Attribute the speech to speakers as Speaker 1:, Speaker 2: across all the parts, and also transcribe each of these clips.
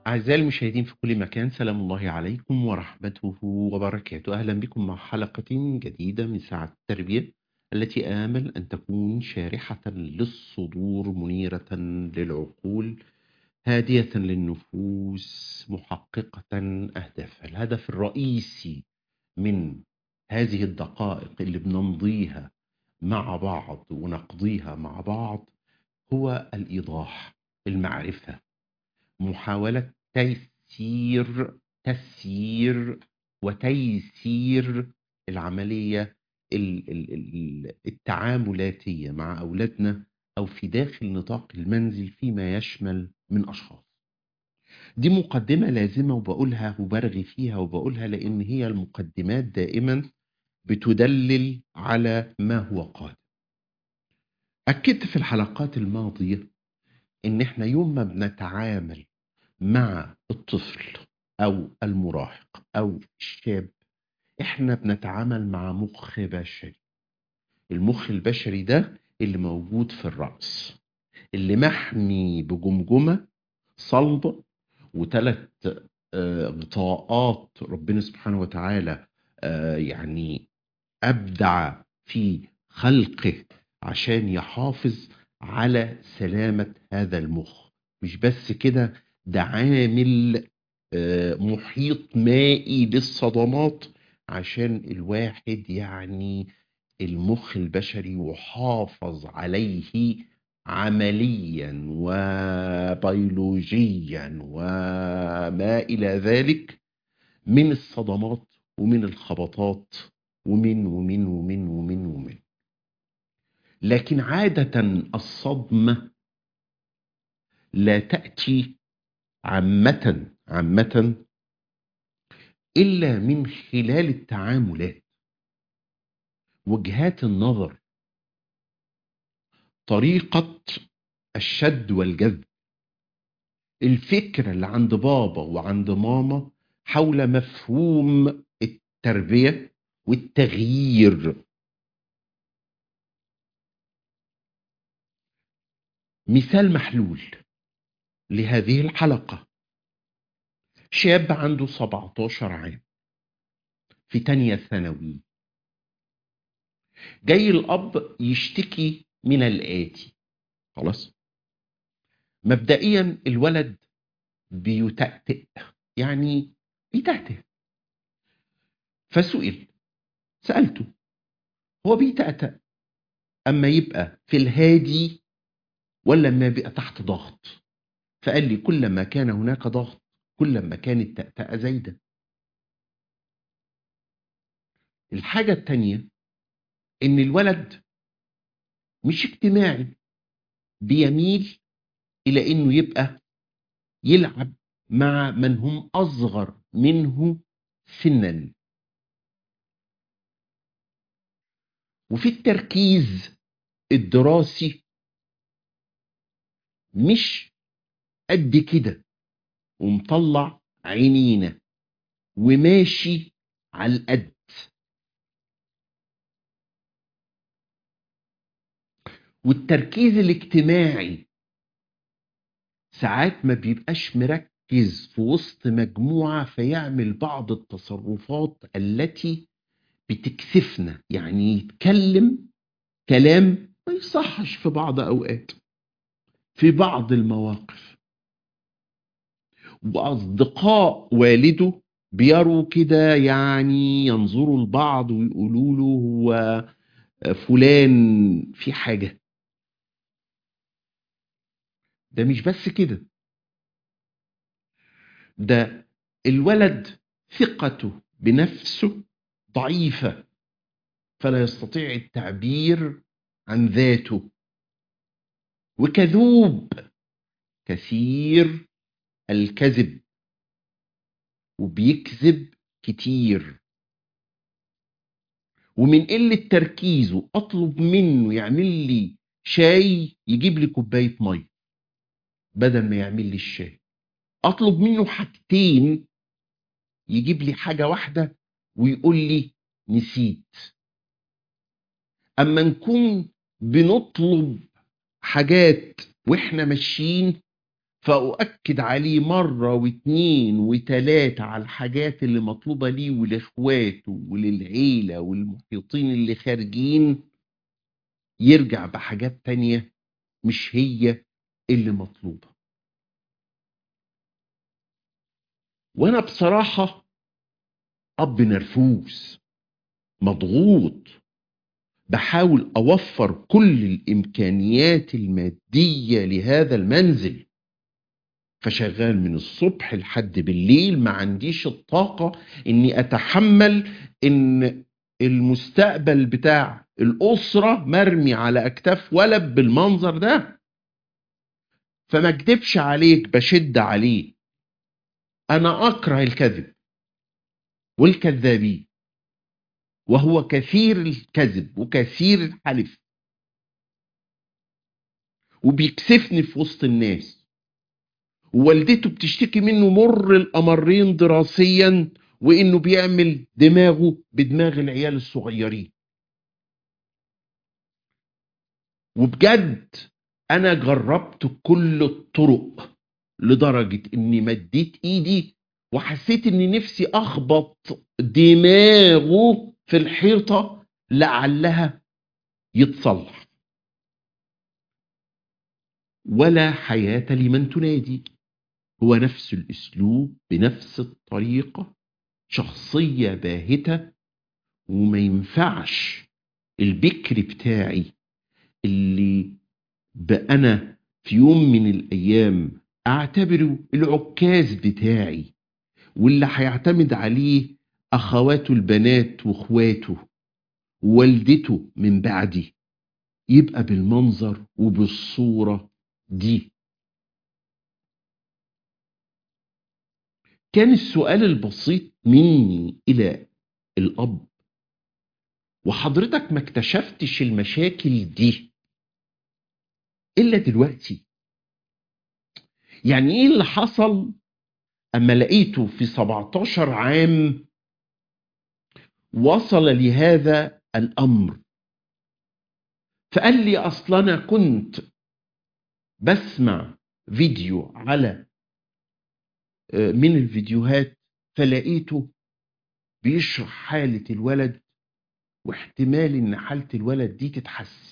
Speaker 1: أعزائي المشاهدين في كل مكان سلام الله عليكم ورحمته وبركاته أهلا بكم مع حلقة جديدة من ساعة التربية التي آمل أن تكون شارحة للصدور منيرة للعقول هادية للنفوس محققة أهدافها الهدف الرئيسي من هذه الدقائق اللي بنمضيها مع بعض ونقضيها مع بعض هو الإيضاح المعرفة محاولة تيسير تسيير وتيسير العملية ال- ال- ال- التعاملاتية مع أولادنا أو في داخل نطاق المنزل فيما يشمل من أشخاص دي مقدمة لازمة وبقولها وبرغي فيها وبقولها لأن هي المقدمات دائما بتدلل على ما هو قادم أكدت في الحلقات الماضية إن إحنا يوم ما بنتعامل مع الطفل أو المراهق أو الشاب إحنا بنتعامل مع مخ بشري المخ البشري ده اللي موجود في الرأس اللي محمي بجمجمة صلبة وثلاث غطاءات ربنا سبحانه وتعالى آه، يعني أبدع في خلقه عشان يحافظ على سلامة هذا المخ مش بس كده ده عامل آه، محيط مائي للصدمات عشان الواحد يعني المخ البشري يحافظ عليه عمليا وبيولوجيا وما إلى ذلك من الصدمات ومن الخبطات ومن ومن ومن ومن ومن لكن عادة الصدمة لا تأتي عامة عامة إلا من خلال التعاملات وجهات النظر طريقة الشد والجذب الفكرة اللي عند بابا وعند ماما حول مفهوم التربية والتغيير مثال محلول لهذه الحلقة شاب عنده 17 عام في تانية ثانوي جاي الأب يشتكي من الآتي خلاص مبدئيا الولد بيتأتئ يعني بيتأتئ فسئل سألته هو بيتأتأ أما يبقى في الهادي ولا لما يبقى تحت ضغط فقال لي كلما كان هناك ضغط كلما كانت تأتأة زايدة الحاجة التانية إن الولد مش اجتماعي بيميل إلى إنه يبقى يلعب مع من هم أصغر منه سنا وفي التركيز الدراسي مش قد كده ومطلع عينينا وماشي على القد والتركيز الاجتماعي ساعات ما بيبقاش مركز في وسط مجموعة فيعمل بعض التصرفات التي بتكسفنا يعني يتكلم كلام ما يصحش في بعض أوقات في بعض المواقف وأصدقاء والده بيروا كده يعني ينظروا لبعض ويقولوا له هو فلان في حاجة ده مش بس كده ده الولد ثقته بنفسه ضعيفة فلا يستطيع التعبير عن ذاته وكذوب كثير الكذب وبيكذب كتير ومن قلة تركيزه أطلب منه يعمل لي شاي يجيب لي كوباية مية بدل ما يعمل لي الشاي أطلب منه حاجتين يجيب لي حاجة واحدة ويقول لي نسيت أما نكون بنطلب حاجات وإحنا ماشيين فأؤكد عليه مرة واتنين وتلاتة على الحاجات اللي مطلوبة ليه ولإخواته وللعيلة والمحيطين اللي خارجين يرجع بحاجات تانية مش هي اللي مطلوبة وأنا بصراحة أب نرفوز مضغوط بحاول أوفر كل الإمكانيات المادية لهذا المنزل فشغال من الصبح لحد بالليل ما عنديش الطاقة إني أتحمل إن المستقبل بتاع الأسرة مرمي على أكتاف ولد بالمنظر ده فما اكدبش عليك بشد عليه أنا أكره الكذب والكذابين وهو كثير الكذب وكثير الحلف وبيكسفني في وسط الناس ووالدته بتشتكي منه مر الأمرين دراسيا وإنه بيعمل دماغه بدماغ العيال الصغيرين وبجد أنا جربت كل الطرق لدرجة إني مديت إيدي وحسيت إني نفسي أخبط دماغه في الحيطة لعلها يتصلح ولا حياة لمن تنادي هو نفس الأسلوب بنفس الطريقة شخصية باهتة وما ينفعش البكر بتاعي اللي بأنا في يوم من الأيام أعتبره العكاز بتاعي واللي هيعتمد عليه أخواته البنات وإخواته ووالدته من بعدي يبقى بالمنظر وبالصورة دي كان السؤال البسيط مني إلى الأب وحضرتك ما اكتشفتش المشاكل دي إلا دلوقتي يعني إيه اللي حصل أما لقيته في 17 عام وصل لهذا الأمر فقال لي أصل أنا كنت بسمع فيديو على من الفيديوهات فلقيته بيشرح حالة الولد واحتمال ان حالة الولد دي تتحسن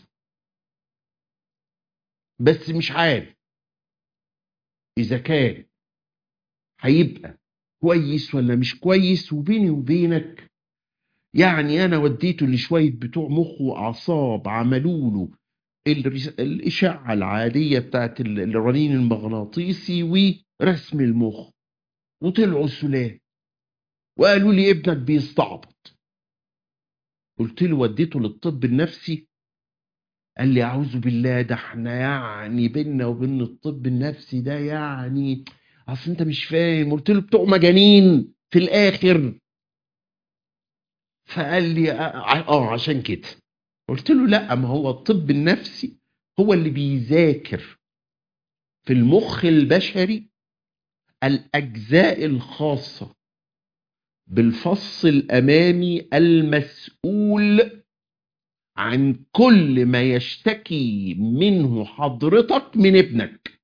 Speaker 1: بس مش عارف اذا كان هيبقى كويس ولا مش كويس وبيني وبينك يعني انا وديته لشوية بتوع مخ واعصاب عملوا له الاشعة العادية بتاعت الرنين المغناطيسي ورسم المخ وطلعوا سلام وقالوا لي ابنك بيستعبط قلت له وديته للطب النفسي قال لي اعوذ بالله ده احنا يعني بينا وبين الطب النفسي ده يعني اصل انت مش فاهم قلت له بتوع مجانين في الاخر فقال لي اه عشان كده قلت له لا ما هو الطب النفسي هو اللي بيذاكر في المخ البشري الأجزاء الخاصة بالفص الأمامي المسؤول عن كل ما يشتكي منه حضرتك من ابنك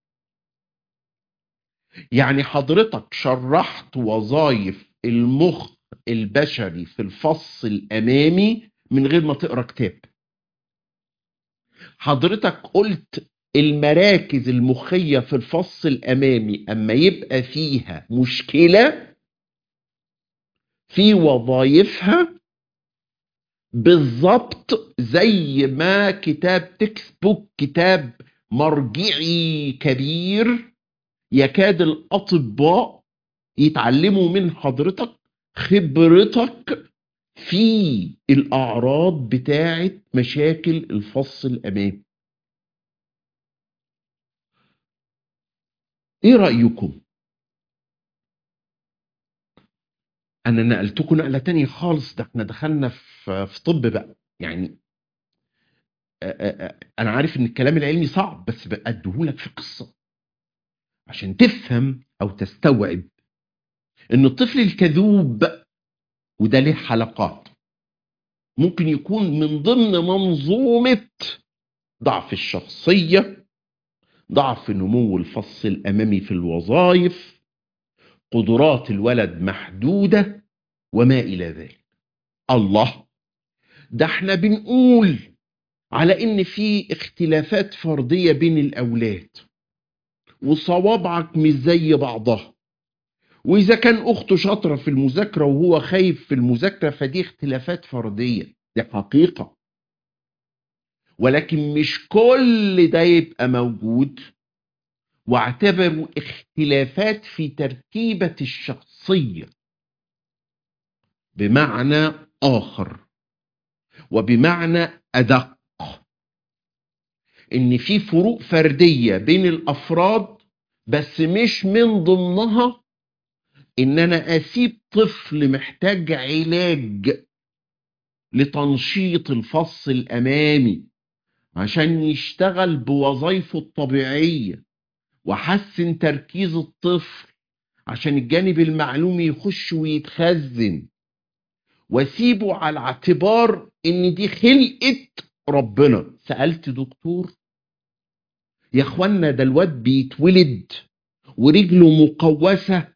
Speaker 1: يعني حضرتك شرحت وظائف المخ البشري في الفص الأمامي من غير ما تقرأ كتاب حضرتك قلت المراكز المخية في الفص الأمامي أما يبقى فيها مشكلة في وظائفها بالظبط زي ما كتاب تكست بوك كتاب مرجعي كبير يكاد الأطباء يتعلموا من حضرتك خبرتك في الأعراض بتاعة مشاكل الفص الأمامي ايه رأيكم انا نقلتكم نقلة تانية خالص ده احنا دخلنا في في طب بقى يعني انا عارف ان الكلام العلمي صعب بس بأديهولك في قصة عشان تفهم او تستوعب ان الطفل الكذوب وده له حلقات ممكن يكون من ضمن منظومة ضعف الشخصية ضعف نمو الفص الأمامي في الوظائف قدرات الولد محدودة وما إلى ذلك الله ده احنا بنقول على ان في اختلافات فردية بين الأولاد وصوابعك مش زي بعضها وإذا كان أخته شاطرة في المذاكرة وهو خايف في المذاكرة فدي اختلافات فردية دي حقيقة ولكن مش كل ده يبقى موجود واعتبروا اختلافات في تركيبة الشخصية بمعنى آخر وبمعنى أدق إن في فروق فردية بين الأفراد بس مش من ضمنها إن أنا أسيب طفل محتاج علاج لتنشيط الفص الأمامي عشان يشتغل بوظائفه الطبيعية وحسن تركيز الطفل عشان الجانب المعلومي يخش ويتخزن واسيبه على اعتبار ان دي خلقة ربنا سألت دكتور يا اخوانا ده الواد بيتولد ورجله مقوسة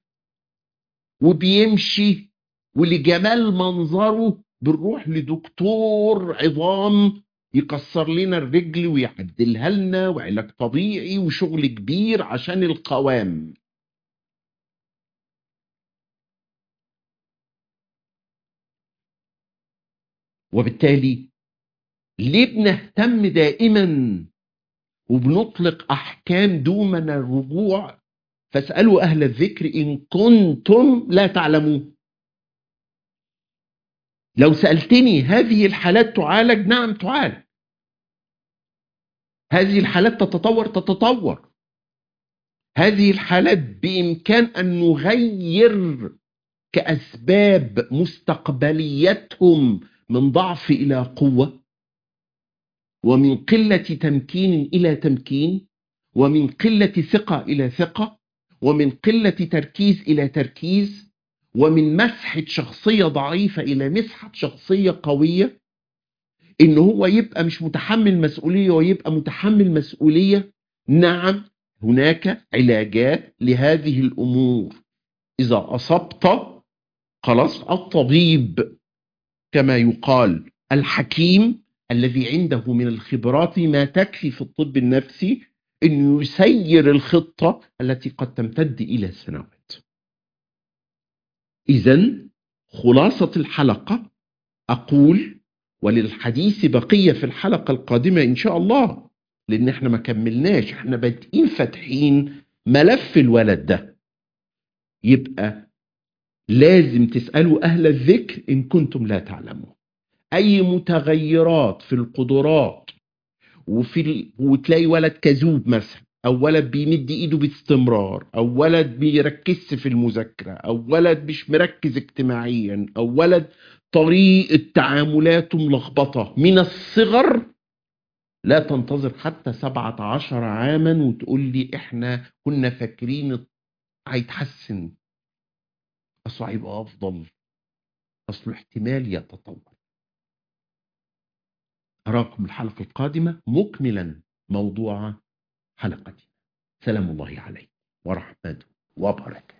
Speaker 1: وبيمشي ولجمال منظره بنروح لدكتور عظام يكسر لنا الرجل ويعدلها لنا وعلاج طبيعي وشغل كبير عشان القوام وبالتالي ليه بنهتم دائما وبنطلق احكام دون الرجوع فاسالوا اهل الذكر ان كنتم لا تعلمون لو سالتني هذه الحالات تعالج نعم تعالج هذه الحالات تتطور تتطور هذه الحالات بامكان ان نغير كاسباب مستقبليتهم من ضعف الى قوه ومن قله تمكين الى تمكين ومن قله ثقه الى ثقه ومن قله تركيز الى تركيز ومن مسحه شخصيه ضعيفه الى مسحه شخصيه قويه ان هو يبقى مش متحمل مسؤوليه ويبقى متحمل مسؤوليه نعم هناك علاجات لهذه الامور اذا اصبت خلاص الطبيب كما يقال الحكيم الذي عنده من الخبرات ما تكفي في الطب النفسي انه يسير الخطه التي قد تمتد الى سنوات. اذا خلاصه الحلقه اقول وللحديث بقيه في الحلقه القادمه ان شاء الله لان احنا ما كملناش احنا بادئين فاتحين ملف الولد ده. يبقى لازم تسالوا اهل الذكر ان كنتم لا تعلمون. اي متغيرات في القدرات وفي ال... وتلاقي ولد كذوب مثلا او ولد بيمد ايده باستمرار او ولد بيركزش في المذاكره او ولد مش مركز اجتماعيا او ولد طريقه تعاملاته ملخبطه من الصغر لا تنتظر حتى سبعة عشر عاما وتقول لي احنا كنا فاكرين هيتحسن اصله هيبقى افضل اصله احتمال يتطور أراكم الحلقة القادمة مكملا موضوع حلقتنا سلام الله عليكم ورحمته وبركاته